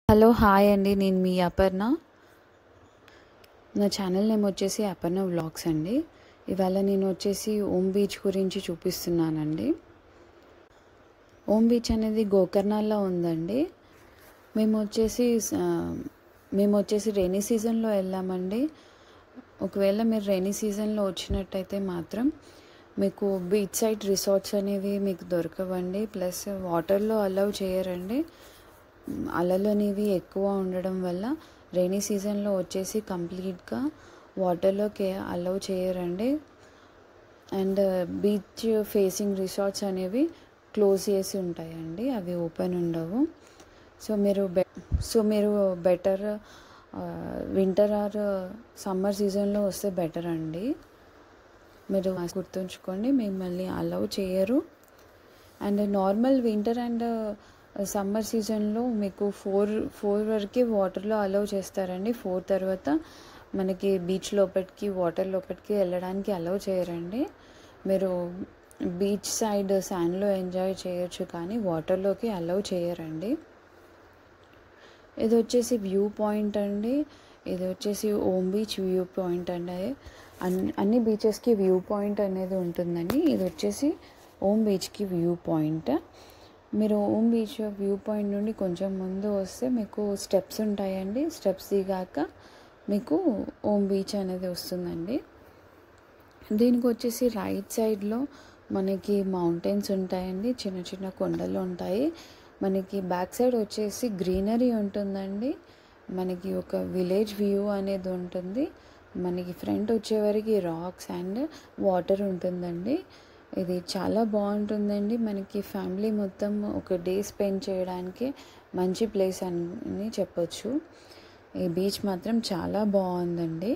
hello hi అండి నేను మీ అపర్ణ నా ఛానల్ నేమ్ వచ్చేసి అపర్ణ వ్లాగ్స్ అండి ఇవాళ నేను వచ్చేసి ఓమ్ బీచ్ గురించి చూపిస్తున్నానండి ఓమ్ బీచ్ అనేది గోకర్ణాల్లో ఉందండి మేము వచ్చేసి ఆ, మేము వచ్చేసి రైనీ సీజన్లో వెళ్ళామండి ఒకవేళ మీరు రైనీ సీజన్లో వచ్చినట్టయితే మాత్రం మీకు బీచ్ సైడ్ రిసార్ట్స్ అనేవి మీకు దొరకవండి ప్లస్ వాటర్లో అలౌ చేయరండి అలలు అనేవి ఎక్కువ ఉండడం వల్ల రైనీ సీజన్లో వచ్చేసి కంప్లీట్గా వాటర్లోకి అలౌ చేయరండి అండ్ బీచ్ ఫేసింగ్ రిసార్ట్స్ అనేవి క్లోజ్ చేసి ఉంటాయండి అవి ఓపెన్ ఉండవు సో మీరు బె సో మీరు బెటర్ వింటర్ ఆర్ సమ్మర్ సీజన్లో వస్తే బెటర్ అండి మీరు గుర్తుంచుకోండి మిమ్మల్ని అలౌ చేయరు and normal winter and summer సీజన్లో మీకు ఫోర్ ఫోర్ వరకు వాటర్లో అలౌ చేస్తారండి ఫోర్ తర్వాత మనకి బీచ్ లోపలికి వాటర్ లోపలికి వెళ్ళడానికి అలౌ చేయరండి మీరు బీచ్ సైడ్ శాండ్లో ఎంజాయ్ చేయొచ్చు కానీ వాటర్లోకి అలౌ చేయరండి ఇది వచ్చేసి వ్యూ పాయింట్ అండి ఇది వచ్చేసి ఓమ్ బీచ్ వ్యూ పాయింట్ అండి అన్ని అన్ని బీచెస్కి వ్యూ పాయింట్ అనేది ఉంటుందండి ఇది వచ్చేసి ఓమ్ బీచ్కి వ్యూ పాయింట్ మీరు ఓమ్ బీచ్ వ్యూ పాయింట్ నుండి కొంచెం ముందు వస్తే మీకు స్టెప్స్ ఉంటాయండి స్టెప్స్ దిగాక మీకు ఓమ్ బీచ్ అనేది వస్తుందండి దీనికి వచ్చేసి రైట్ సైడ్లో మనకి మౌంటైన్స్ ఉంటాయండి చిన్న చిన్న కొండలు ఉంటాయి మనకి బ్యాక్ సైడ్ వచ్చేసి గ్రీనరీ ఉంటుందండి మనకి ఒక విలేజ్ వ్యూ అనేది ఉంటుంది మనకి ఫ్రంట్ వచ్చేవరకు రాక్స్ అండ్ వాటర్ ఉంటుందండి ఇది చాలా బాగుంటుందండి మనకి ఫ్యామిలీ మొత్తం ఒక డే స్పెండ్ చేయడానికి మంచి ప్లేస్ అని చెప్పొచ్చు ఈ బీచ్ మాత్రం చాలా బాగుందండి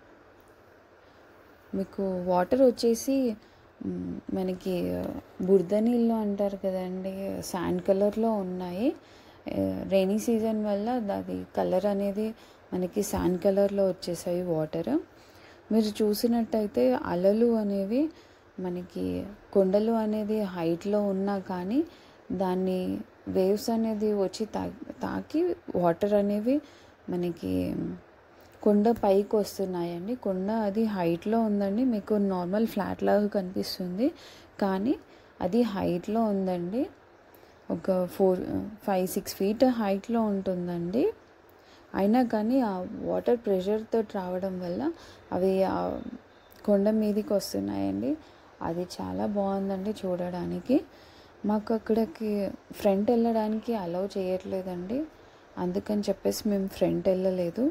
మీకు వాటర్ వచ్చేసి మ్, మనకి బురద నీళ్ళు అంటారు కదండి శాండ్ కలర్లో ఉన్నాయి రైనీ సీజన్ వల్ల అది కలర్ అనేది మనకి శాండ్ కలర్లో వచ్చేసాయి వాటర్ మీరు చూసినట్టయితే అలలు అనేవి మనకి కొండలు అనేది హైట్లో ఉన్నా కానీ దాన్ని వేవ్స్ అనేది వచ్చి తా తాకి వాటర్ అనేవి మనకి కొండ పైకి వస్తున్నాయండి కొండ అది హైట్లో ఉందండి మీకు నార్మల్ ఫ్లాట్ లాగా కనిపిస్తుంది కానీ అది హైట్లో ఉందండి ఒక ఫోర్ ఫైవ్ సిక్స్ ఫీట్ హైట్లో ఉంటుందండి అయినా కానీ ఆ వాటర్ ప్రెషర్తో రావడం వల్ల అవి ఆ కొండ మీదకి వస్తున్నాయండి అది చాలా బాగుందండి చూడడానికి మాకు అక్కడికి ఫ్రంట్ వెళ్ళడానికి అలౌ చేయట్లేదండి అందుకని చెప్పేసి మేము ఫ్రంట్ వెళ్ళలేదు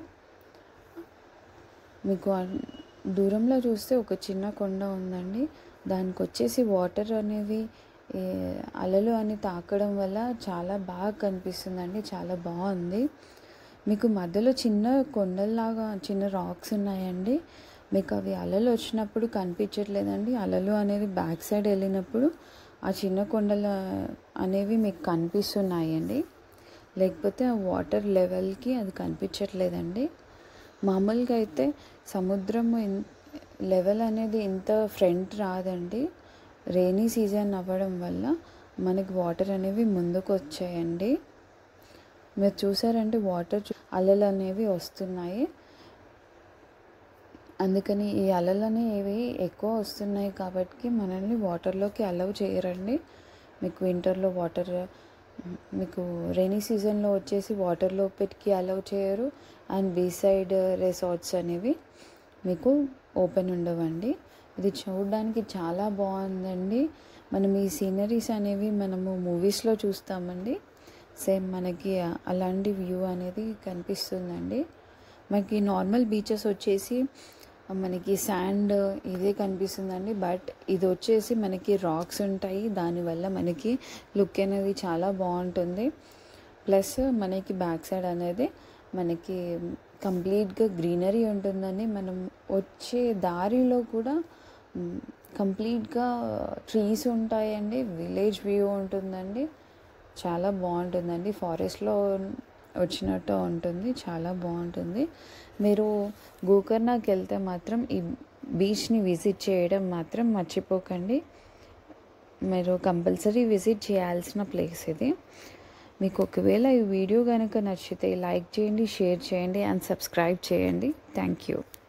మీకు అన్- దూరంలో చూస్తే ఒక చిన్న కొండ ఉందండి దానికి వచ్చేసి వాటర్ అనేవి ఏ, అలలు అని తాకడం వల్ల చాలా బాగా కనిపిస్తుందండి చాలా బాగుంది మీకు మధ్యలో చిన్న కొండల్లాగా చిన్న రాక్స్ ఉన్నాయండి మీకు అవి అలలు వచ్చినప్పుడు కనిపించట్లేదండి అలలు అనేది బ్యాక్ సైడ్ వెళ్ళినప్పుడు ఆ చిన్న కొండలు అనేవి మీకు కనిపిస్తున్నాయండి లేకపోతే ఆ వాటర్ లెవెల్కి అది కనిపించట్లేదండి మామూలుగా అయితే సముద్రం ఇన్- లెవెల్ అనేది ఇంత ఫ్రంట్ రాదండి రైనీ సీజన్ అవ్వడం వల్ల మనకి వాటర్ అనేవి ముందుకు వచ్చాయండి మీరు చూసారంటే వాటర్ చూ- అలలు అనేవి వస్తున్నాయి అందుకని ఈ అలలు అనేవి ఎక్కువ వస్తున్నాయి కాబట్టి మనల్ని వాటర్లోకి అలౌ చేయరండి మీకు వింటర్లో వాటర్ మీకు రైనీ సీజన్లో వచ్చేసి వాటర్లో పెట్టి అలౌ చేయరు అండ్ బీ సైడ్ రిసార్ట్స్ అనేవి మీకు ఓపెన్ ఉండవండి ఇది చూడడానికి చాలా బాగుందండి మనం ఈ సీనరీస్ అనేవి మనము మూవీస్లో చూస్తామండి సేమ్ మనకి అలాంటి వ్యూ అనేది కనిపిస్తుందండి మనకి నార్మల్ బీచెస్ వచ్చేసి మనకి శాండ్ ఇదే కనిపిస్తుందండి బట్ ఇది వచ్చేసి మనకి రాక్స్ ఉంటాయి దానివల్ల మనకి లుక్ అనేది చాలా బాగుంటుంది ప్లస్ మనకి బ్యాక్ సైడ్ అనేది మనకి కంప్లీట్గా గ్రీనరీ ఉంటుందండి మనం వచ్చే దారిలో కూడా కంప్లీట్గా ట్రీస్ ఉంటాయండి విలేజ్ వ్యూ ఉంటుందండి చాలా బాగుంటుందండి ఫారెస్ట్లో వచ్చినట్టు ఉంటుంది చాలా బాగుంటుంది మీరు గోకర్ణకి వెళ్తే మాత్రం ఈ బీచ్ని విజిట్ చేయడం మాత్రం మర్చిపోకండి మీరు కంపల్సరీ విజిట్ చేయాల్సిన ప్లేస్ ఇది మీకు ఒకవేళ ఈ వీడియో కనుక నచ్చితే లైక్ చేయండి షేర్ చేయండి అండ్ సబ్స్క్రైబ్ చేయండి థ్యాంక్ యూ